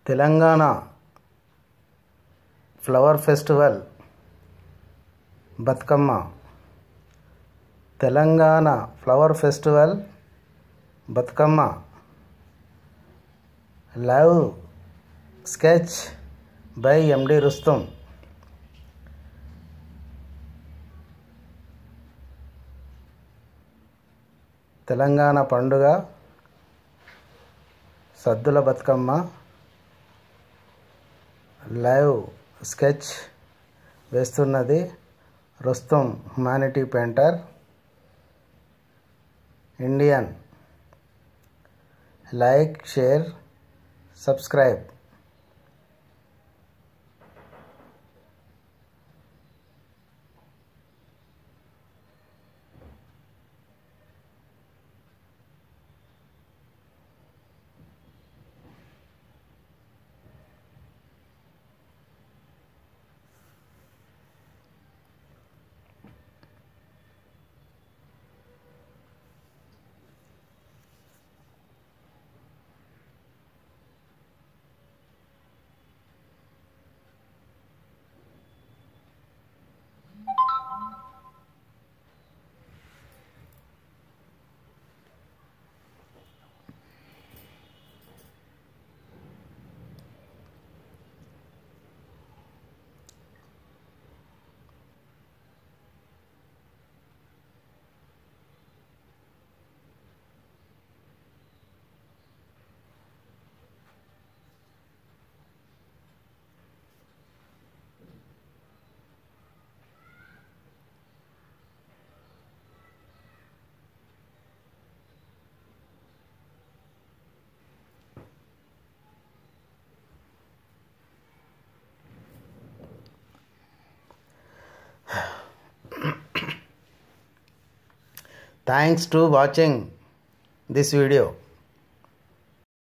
Telangana flower festival Bathukamma Telangana flower festival Bathukamma live sketch by MD Rustum Telangana పండుగ Saddula Bathukamma live sketch వేస్తున్నది Rustum humanity painter Indian like share subscribe thanks to watching this video